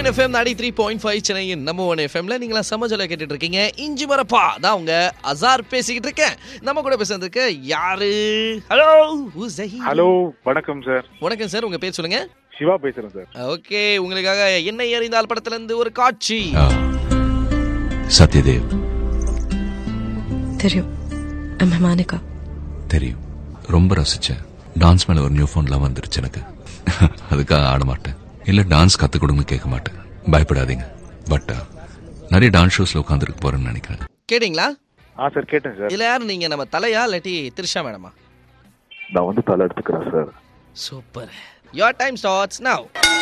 Rain FM நாடி three point five சென்னையின் நம்ம ஒன் எஃப்எம்ல நீங்களா சமஜல கேட்டுட்டு இருக்கீங்க இஞ்சி மரப்பா தான் உங்க அசார் பேசிக்கிட்டு இருக்கேன் நம்ம கூட பேசுறதுக்கு யாரு ஹலோ ஹலோ வணக்கம் சார் வணக்கம் சார் உங்க பேர் சொல்லுங்க சிவா பேசுறேன் சார் ஓகே உங்களுக்காக என்னை அறிந்தால் படத்துல இருந்து ஒரு காட்சி ஆ. சத்யதேவ் தெரியும் I'm Monica. தெரியும் ரொம்ப ரசிச்சேன் டான்ஸ் மேல ஒரு நியூ ஃபோன்லாம் வந்துருச்சு எனக்கு அதுக்காக ஆட மாட்டேன் இல்ல டான்ஸ் கத்து கொடுங்கன்னு கேட்க மாட்டேன் பயப்படாதீங்க பட் நிறைய டான்ஸ் ஷோஸ்ல உட்காந்துருக்க போறேன்னு நினைக்கிறேன் கேட்டிங்களா ஆ சார் கேட்டேன் சார் இதுல யாரு நீங்க நம்ம தலையா இல்லாட்டி திரிஷா மேடமா நான் வந்து தலை எடுத்துக்கிறேன் sir super your time starts now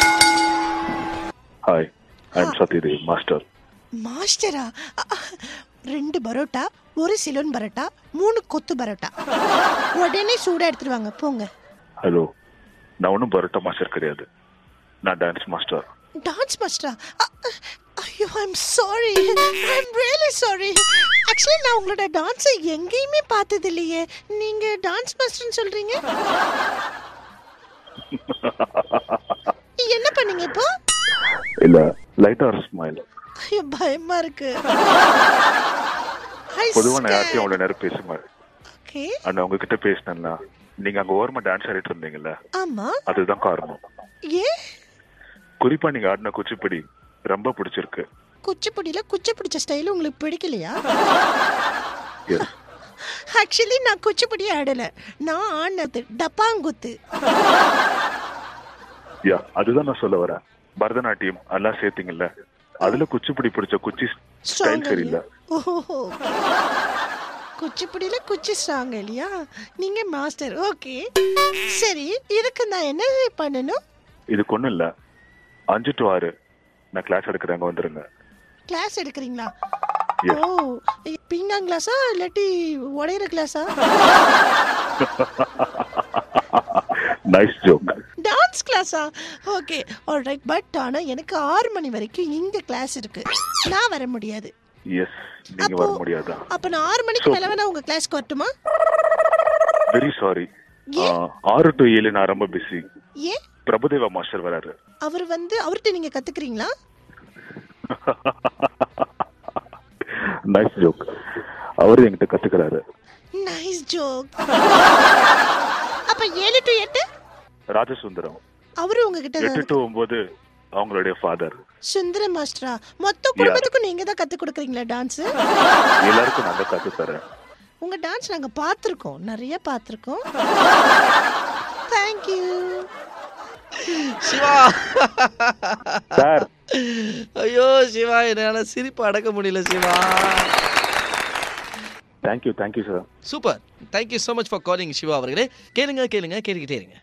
hi I am Satyadev master மாஸ்டரா அ, அ, ரெண்டு பரோட்டா ஒரு சிலோன் பரோட்டா மூணு கொத்து பரோட்டா உடனே சூடா எடுத்துட்டு வாங்க போங்க ஹலோ நான் ஒன்றும் பரோட்டா மாஸ்டர் கிடையாது நான் டான்ஸ் மாஸ்டர் டான்ஸ் மாஸ்டரா அ, அ, ஐயோ I'm sorry I'm really sorry actually நான் உங்களோட டான்ஸை எங்கேயுமே பார்த்தது இல்லையே நீங்க டான்ஸ் மாஸ்டர்னு சொல்றீங்க என்ன பண்ணீங்க இப்போ இல்ல லைட்டா ஒரு ஸ்மைல் ஐயோ பயமா இருக்கு பொதுவா நான் யார்ட்டையும் அவ்வளவு நேரம் பேச மாட்டேன் ஓகே ஆனா உங்ககிட்ட பேசினேன்னா நீங்க அங்க ஓரமா டான்ஸ் ஆடிட்டு இருந்தீங்கல்ல ஆமா அதுதான் காரணம் ஏ குறிப்பா நீங்க ஆடின குச்சிப்புடி ரொம்ப பிடிச்சிருக்கு குச்சிப்புடியில குச்சி பிடிச்ச ஸ்டைல் உங்களுக்கு பிடிக்கலையா எஸ் ஆக்சுவலி நான் குச்சிப்புடி ஆடல நான் ஆடினது டப்பாங்குத்து யா அதுதான் நான் சொல்ல வரேன் பரதநாட்டியம் எல்லாம் சேர்த்தீங்கல்ல அதுல குச்சிப்புடி பிடிச்ச குச்சி ஸ்டைல் சரியில்லை ஓஹோ குச்சிப்புடியில குச்சி ஸ்ட்ராங் இல்லையா நீங்க மாஸ்டர் ஓகே சரி இதுக்கு நான் என்ன பண்ணணும் இதுக்கு ஒண்ணும் இல்ல அஞ்சு டு ஆறு நான் கிளாஸ் எடுக்கிறேங்க வந்துருங்க கிளாஸ் எடுக்கிறீங்களா Yes. ஓ பீங்காங் கிளாஸா இல்லாட்டி உடையிற கிளாஸா நைஸ் ஜோக் டான்ஸ் கிளாஸா ஓகே ஆல்ரைட் பட் ஆனா எனக்கு ஆறு மணி வரைக்கும் இங்க கிளாஸ் இருக்கு நான் வர முடியாது எஸ் நீங்க வர முடியாதா அப்ப நான் ஆறு மணிக்கு மேல வேணா உங்க கிளாஸ்க்கு வரட்டுமா வெரி சாரி ஏன்? ஆறு டு ஏழு நான் ரொம்ப பிஸி ஏன் பிரபுதேவா மாஸ்டர் வராரு அவர் வந்து அவர்கிட்ட நீங்க கத்துக்கிறீங்களா நைஸ் ஜோக் அவரு என்கிட்ட கத்துக்கிறாரு நைஸ் ஜோக் அப்ப ஏழு டு எட்டு ராஜசுந்தரம் அவரு உங்ககிட்ட எட்டு டு ஒன்பது அவங்களுடைய ஃபாதர் சுந்தர மாஸ்டரா மொத்த குடும்பத்துக்கும் நீங்க தான் கத்து கொடுக்குறீங்களா டான்ஸ் எல்லாருக்கும் நான் தான் கத்து தரேன் உங்க டான்ஸ் நாங்க பார்த்துருக்கோம் நிறைய பார்த்துருக்கோம் தேங்க்யூ சிவா சார் ஐயோ சிவா என்னால சிரிப்பு அடக்க முடியல Siva thank you thank you sir super thank you so much for calling Siva அவர்களே கேளுங்க கேளுங்க கேட்டுக்கிட்டே இருங்க